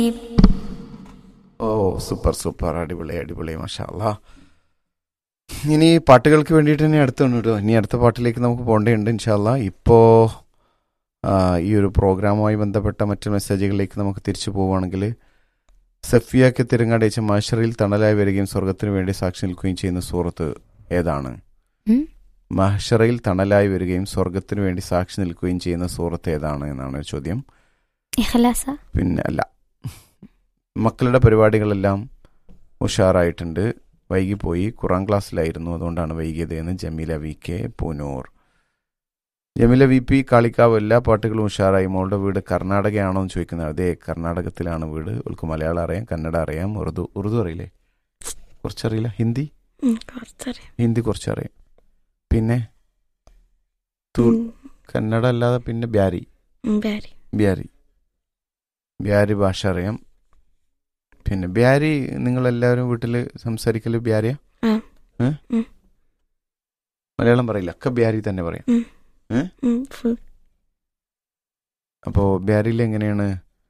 ഓ super super അടിപൊളി അടിപൊളി മഷാല്ല ഇനി പാട്ടുകൾക്ക് വേണ്ടിയിട്ട് ഇനി അടുത്താണ് കേട്ടോ ഇനി അടുത്ത പാട്ടിലേക്ക് നമുക്ക് പോകേണ്ടതുണ്ട് ഇൻഷാല്ല ഇപ്പോൾ ഈ ഒരു പ്രോഗ്രാമുമായി ബന്ധപ്പെട്ട മറ്റ് മെസ്സേജുകളിലേക്ക് നമുക്ക് തിരിച്ചു പോവുകയാണെങ്കിൽ സഫിയാക്ക് തിരങ്ങാടേച്ച മാഷറിൽ തണലായി വരികയും സ്വർഗത്തിന് വേണ്ടി സാക്ഷി നിൽക്കുകയും ചെയ്യുന്ന സൂറത്ത് ഏതാണ് ഉം? മഹഷറയിൽ തണലായി വരികയും സ്വർഗത്തിന് വേണ്ടി സാക്ഷി നിൽക്കുകയും ചെയ്യുന്ന സൂറത്ത് ഏതാണ് എന്നാണ് ചോദ്യം ഇഖ്ലാസ പിന്നെ അല്ല മക്കളുടെ പരിപാടികളെല്ലാം ഉഷാറായിട്ടുണ്ട് വൈകിപ്പോയി ഖുറാൻ ക്ലാസ്സിലായിരുന്നു അതുകൊണ്ടാണ് വൈകിയത് എന്ന് Jameela V K Poonoor Jameela V P Kalikavu എല്ലാ പാട്ടുകളും ഉഷാറായി മോളുടെ വീട് കർണാടകയാണോ എന്ന് ചോദിക്കുന്നത് അതെ കർണാടകത്തിലാണ് വീട് അവൾക്ക് മലയാളം അറിയാം കന്നഡ അറിയാം ഉറുദു ഉറുദു അറിയില്ലേ കുറച്ചറിയില്ല ഹിന്ദി ഉം, കുറച്ചറിയാം ഹിന്ദി കുറച്ചറിയാം പിന്നെ തു- ഉം, കന്നഡ അല്ലാതെ പിന്നെ ബ്യാരി ഉം, ബാരി ബ്യാരി ബ്യാരി ഭാഷ അറിയാം പിന്നെ ബ്യാരി നിങ്ങളെല്ലാവരും വീട്ടിൽ സംസാരിക്കല് ബ്യാരിയ ആ. ഏ? ഉം. മലയാളം പറയില്ല ഒക്കെ ബ്യാരി തന്നെ പറയാം ഉം, ഫുൾ അപ്പോൾ ബ്യാരിയിൽ എങ്ങനെയാണ്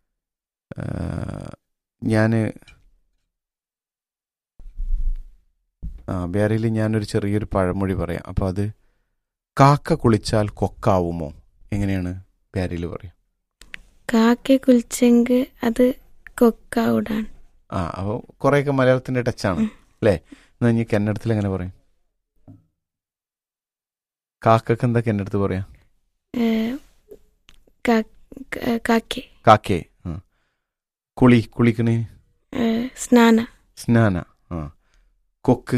ഞാൻ ആ ബ്യാരിയിൽ ഞാനൊരു ചെറിയൊരു പഴമൊഴി പറയാം അപ്പോൾ അത് കാക്ക കുളിച്ചാൽ കൊക്കാവുമോ എങ്ങനെയാണ് ബ്യാരിയിൽ പറയാം കാക്കെ കുളിച്ചെങ്കിൽ അത് കൊക്കാവിടാൻ ആ അപ്പോൾ കുറേയൊക്കെ മലയാളത്തിൻ്റെ ടച്ചാണ് ഉം. അല്ലേ എന്നാൽ ഇനി കന്നഡത്തിൽ എങ്ങനെ പറയും കാക്കക്ക് എന്താ കന്നഡത്ത് പറയാം ഏ, കാ- ക- കാക്കെ കാക്കേ ആ കുളി കുളിക്കണേ ഏ, സ്നാന സ്നാന ആ കൊക്ക്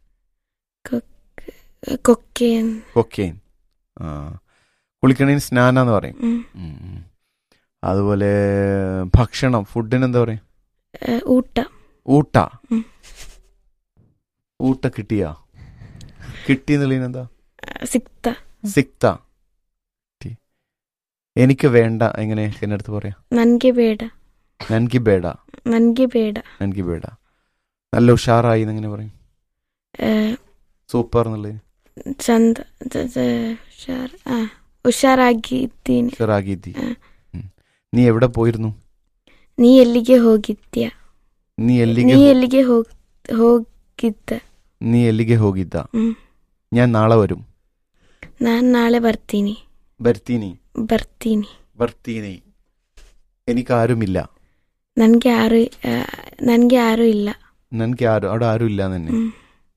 കൊക്കേൻ കൊക്കേൻ ആ കുളിക്കണേന് സ്നാന എന്ന് പറയും ഉം, ഉം, ഉം. അതുപോലെ ഭക്ഷണം ഫുഡിന് എന്താ പറയും ഏ, ഊട്ട ഊട്ട ഉം. ഊട്ട കിട്ടിയാ കിട്ടി എന്നുള്ളതിനെന്താ സിക്ത സിക്ത കിട്ടി. എനിക്ക് വേണ്ട എങ്ങനെ എന്നടുത്ത് പറയാം നನ್ಗೆ ಬೇಡ നൻകി ബേഡ ನನ್ಗೆ ಬೇಡ നൻകി ബേഡ നല്ല ഉഷാറായി എന്നെങ്ങനെ പറയും ಏ, സൂപ്പർ എന്നുള്ളത് ಚಂದ ಜ- ಜ- ಹುಷಾರ್ ಆ, ಹುಷಾರಾಗಿದ್ದೀನಿ ഉഷാറാഗീതി ആ. നീ എവിടെ പോയിരുന്നു ನೀ ಎಲ್ಲಿಗೆ ಹೋಗಿದ್ಯಾ നീ എല്ലിಗೆ ನೀ ಎಲ್ಲಿಗೆ ಹೋಗ್ ಹೋಗಿದ್ದ നീ എല്ലിಗೆ ಹೋಗಿದ್ದ ಹ್ಮ್ ഞാൻ നാളെ വരും ನಾನ್ ನಾಳೆ ಬರ್ತೀನಿ ಬರ್ತೀನಿ ಬರ್ತೀನಿ ಬರ್ತೀನಿ എനിക്ക് ആരുമില്ല ನನ್ಗೆ ಯಾರು ಆ, ನನ್ಗೆ ಯಾರು ಇಲ್ಲ എനിക്ക് ആരും അവിടെ ആരും ഇല്ല തന്നെ ಹ್ಮ್.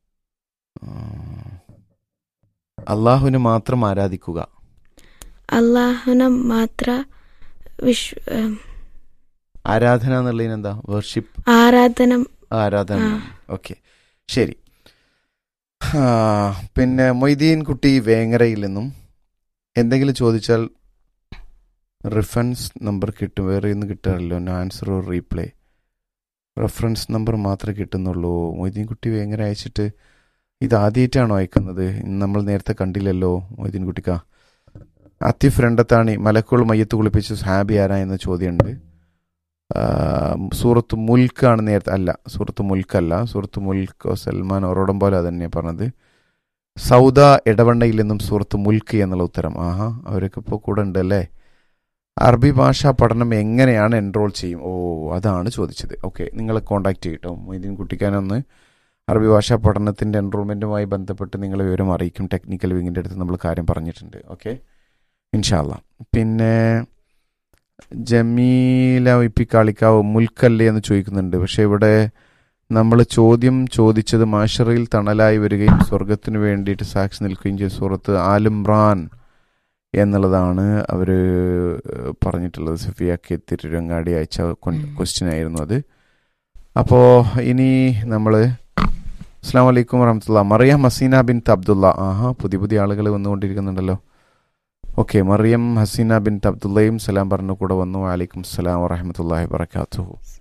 അള്ളാഹുവിന് മാത്രം ആരാധിക്കുക ಅಲ್ಲಾಹನ ಮಾತ್ರ ವಿಶ್ವ ಆ, ആരാധന എന്നുള്ളതിന് എന്താ വർഷിപ്പ് ಆರಾಧನ ആരാധന ആ. ഓക്കെ ശരി ആ, പിന്നെ മൊയ്തീൻ കുട്ടി വേങ്ങരയിൽ നിന്നും എന്തെങ്കിലും ചോദിച്ചാൽ റെഫറൻസ് നമ്പർ കിട്ടും വേറെ ഒന്നും കിട്ടാറില്ലോ answer or replay reference number മാത്രമേ കിട്ടുന്നുള്ളൂ മൊയ്തീൻ കുട്ടി വേങ്ങര അയച്ചിട്ട് ഇത് ആദ്യമായിട്ടാണോ അയക്കുന്നത് ഇന്ന് നമ്മൾ നേരത്തെ കണ്ടില്ലല്ലോ മൊയ്തീൻ കുട്ടിക്ക അത്തിഫ് രണ്ടത്താണി മലക്കുൾ മയ്യത്ത് കുളിപ്പിച്ച് ഹാബി ആരാ എന്ന ചോദ്യമുണ്ട് ആ, സൂറത്ത് മുൽക്കാണ് നേരത്തെ അല്ല സൂറത്ത് മുൽക്കല്ല സൂറത്ത് മുൽക്ക് സൽമാൻ ഒറോടം പോലെ അതന്നെയാണ് പറഞ്ഞത് സൗദ ഇടവണ്ണയിൽ നിന്നും സൂറത്ത് മുൽക്ക് എന്നുള്ള ഉത്തരം ആഹാ അവരൊക്കെ ഇപ്പോൾ കൂടെ ഉണ്ട് അല്ലേ അറബി ഭാഷാ പഠനം എങ്ങനെയാണ് എൻറോൾ ചെയ്യും ഓ അതാണ് ചോദിച്ചത് ഓക്കെ നിങ്ങളെ കോൺടാക്ട് ചെയ്യട്ടോ മൊയ്തീൻ കുട്ടിക്കാനൊന്ന് അറബി ഭാഷാ പഠനത്തിൻ്റെ എൻറോൾമെൻറ്റുമായി ബന്ധപ്പെട്ട് നിങ്ങളെ വിവരം അറിയിക്കും ടെക്നിക്കൽ വിങ്ങിൻ്റെ അടുത്ത് നമ്മൾ കാര്യം പറഞ്ഞിട്ടുണ്ട് ഓക്കെ ഇൻഷാല്ല പിന്നെ ജമീല ഇപ്പി കാളിക്കാവ് മുൽക്കല്ലേ എന്ന് ചോദിക്കുന്നുണ്ട് പക്ഷെ ഇവിടെ നമ്മൾ ചോദ്യം ചോദിച്ചത് മാഷറയിൽ തണലായി വരികയും സ്വർഗത്തിന് വേണ്ടിയിട്ട് സാക്ഷി നിൽക്കുകയും ചെയ്ത സുഹൃത്ത് ആലുംറാൻ എന്നുള്ളതാണ് അവർ പറഞ്ഞിട്ടുള്ളത് സഫിയാക്കി തിരുരങ്ങാടി അയച്ച ക്വസ്റ്റ്യൻ ആയിരുന്നു അത് അപ്പോൾ ഇനി നമ്മൾ അസ്സാം വലൈക്കും വറഹമത്തുള്ള മറിയം ഹസീന ബിൻ അബ്ദുള്ള ആഹാ പുതിയ പുതിയ ആളുകൾ വന്നുകൊണ്ടിരിക്കുന്നുണ്ടല്ലോ ഓക്കെ മറിയം ഹസീന ബിൻ അബ്ദുള്ളയും സലാം പറഞ്ഞു കൂടെ വന്നു വലൈക്കും അസ്സലാം വറഹമത്തല്ലാഹി വബർക്കാത്തു